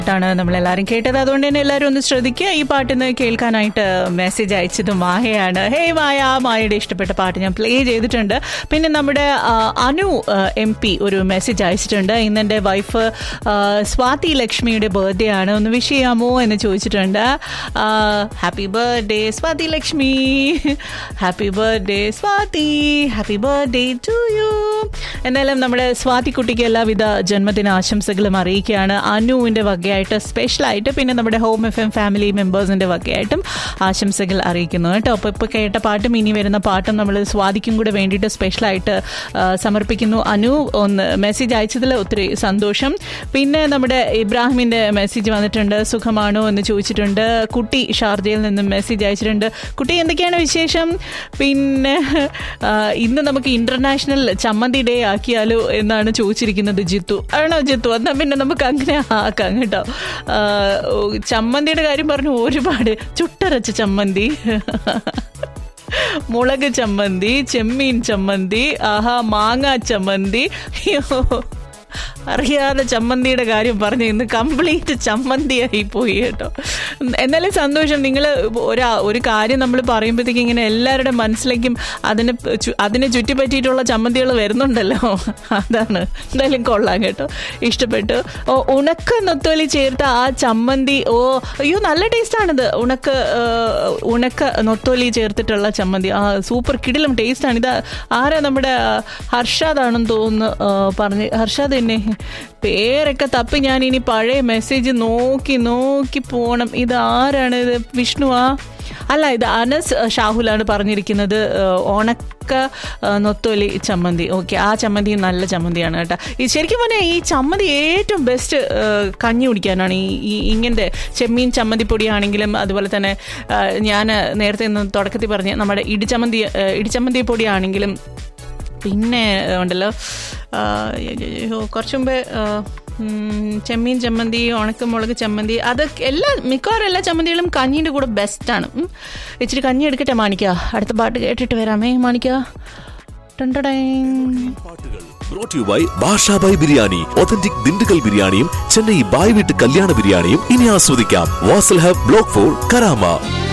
ാണ് നമ്മളെല്ലാവരും കേട്ടത് അതുകൊണ്ട് തന്നെ എല്ലാവരും ഒന്ന് ശ്രദ്ധിക്കുക ഈ പാട്ടിന്ന് കേൾക്കാനായിട്ട് മെസ്സേജ് അയച്ചത് മായയാണ് ഹേ മായ മായയുടെ ഇഷ്ടപ്പെട്ട പാട്ട് ഞാൻ പ്ലേ ചെയ്തിട്ടുണ്ട് പിന്നെ നമ്മുടെ ആ, അനു എം പി ഒരു മെസ്സേജ് അയച്ചിട്ടുണ്ട് ഇന്ന് എൻ്റെ വൈഫ് ആ, സ്വാതി ലക്ഷ്മിയുടെ ബർത്ത്ഡേ ആണ് ഒന്ന് വിഷ് ചെയ്യാമോ എന്ന് ചോദിച്ചിട്ടുണ്ട് happy birthday Swathi Lakshmi happy birthday Swathi happy birthday to you എന്നാലും നമ്മുടെ സ്വാതി കുട്ടിക്ക് എല്ലാവിധ ജന്മദിന ആശംസകളും അറിയിക്കുകയാണ് അനുവിൻ്റെ വകയായിട്ട് സ്പെഷ്യലായിട്ട് പിന്നെ നമ്മുടെ ഹോം എഫ് എം ഫാമിലി മെമ്പേഴ്സിൻ്റെ വകയായിട്ടും ആശംസകൾ അറിയിക്കുന്നു കേട്ടോ അപ്പോൾ ഇപ്പോൾ കേട്ട പാട്ടും ഇനി വരുന്ന പാട്ടും നമ്മൾ സ്വാതിക്കും കൂടെ വേണ്ടിയിട്ട് സ്പെഷ്യലായിട്ട് ആ, സമർപ്പിക്കുന്നു അനു ഒന്ന് മെസ്സേജ് അയച്ചതിൽ ഒത്തിരി സന്തോഷം പിന്നെ നമ്മുടെ ഇബ്രാഹിമിൻ്റെ മെസ്സേജ് വന്നിട്ടുണ്ട് സുഖമാണോ എന്ന് ചോദിച്ചിട്ടുണ്ട് കുട്ടി ഷാർജയിൽ നിന്നും മെസ്സേജ് അയച്ചിട്ടുണ്ട് കുട്ടി എന്തൊക്കെയാണ് വിശേഷം പിന്നെ ആ, ഇന്ന് നമുക്ക് ഇന്റർനാഷണൽ ചമ്മന്തി ഡേ ആക്കിയാലോ എന്നാണ് ചോദിച്ചിരിക്കുന്നത് ജിത്തു ആണോ ജിത്തു എന്നാൽ പിന്നെ നമുക്ക് അങ്ങനെ ആക്കാം കേട്ടോ ആ, ഓ, ചമ്മന്തിയുടെ കാര്യം പറഞ്ഞു ഒരുപാട് ചുട്ടരച്ച ചമ്മന്തി മുളക് ചമ്മന്തി ചെമ്മീൻ ചമ്മന്തി ആഹാ മാങ്ങ ചമ്മന്തി അയ്യോ അറിയാതെ ചമ്മന്തിയുടെ കാര്യം പറഞ്ഞ് ഇന്ന് കംപ്ലീറ്റ് ചമ്മന്തിയായി പോയി കേട്ടോ എന്നാലും സന്തോഷം നിങ്ങൾ ഒരു ഒരു കാര്യം നമ്മൾ പറയുമ്പോഴത്തേക്ക് ഇങ്ങനെ എല്ലാവരുടെ മനസ്സിലേക്കും അതിന് ചു- അതിനെ ചുറ്റിപ്പറ്റിയിട്ടുള്ള ചമ്മന്തികൾ വരുന്നുണ്ടല്ലോ അതാണ് എന്തായാലും കൊള്ളാം കേട്ടോ ഇഷ്ടപ്പെട്ടു ഓ ഉണക്ക നൊത്തോലി ചേർത്ത ആ ചമ്മന്തി ഓ അയ്യോ നല്ല ടേസ്റ്റാണിത് ഉണക്ക ആ, ഉണക്ക നൊത്തോലി ചേർത്തിട്ടുള്ള ചമ്മന്തി ആ സൂപ്പർ കിടിലം ടേസ്റ്റാണ് ഇത് ആരാ നമ്മുടെ ആ, ഹർഷാദാണെന്ന് തോന്നുന്നു ആ, പറഞ്ഞ് ഹർഷാദ് തന്നെ പേരൊക്കെ തപ്പി ഞാൻ ഇനി പഴയ മെസ്സേജ് നോക്കി നോക്കി പോണം ഇത് ആരാണ് ഇത് വിഷ്ണുവാ അല്ല ഇത് അനസ് ഷാഹുലാണ് പറഞ്ഞിരിക്കുന്നത് ആ, ഉണക്ക ആ, നൊത്തോലി ചമ്മന്തി ഓക്കെ ആ ചമ്മന്തി നല്ല ചമ്മന്തിയാണ് കേട്ടോ ഈ ശരിക്കും പറഞ്ഞാൽ ഈ ചമ്മന്തി ഏറ്റവും ബെസ്റ്റ് കഞ്ഞി കുടിക്കാനാണ് ഈ ഈ ഇങ്ങനത്തെ ചെമ്മീൻ ചമ്മന്തിപ്പൊടി ആണെങ്കിലും അതുപോലെ തന്നെ ഞാൻ നേരത്തെ ഇന്ന് തുടക്കത്തിൽ പറഞ്ഞ നമ്മുടെ ഇടിച്ചമ്മന്തി ആ, ഇടിച്ചമ്മന്തി പൊടി ആണെങ്കിലും പിന്നെ ഉണ്ടല്ലോ ആ, അയ്യോ, കുറച്ച് മുമ്പേ ആ, ഉം, ചെമ്മീൻ ചമ്മന്തി ഉണക്കമുളക് ചമ്മന്തി അത് എല്ലാ മിക്കവാറും എല്ലാ ചമ്മന്തികളും കഞ്ഞീൻ്റെ കൂടെ ബെസ്റ്റാണ് ഉം. ഇച്ചിരി കഞ്ഞി എടുക്കട്ടെ മാണിക്ക അടുത്ത പാട്ട് കേട്ടിട്ട് വരാമേ മാണിക്ക ടണ്ടടേ brought to you by Bashabhai biryani authentic Dindigul ബിരിയാണിയും ചെന്നൈ ബായ് വീട്ട് കല്യാണ ബിരിയാണിയും ഇനി ആസ്വദിക്കാം Wasl hub block four Karama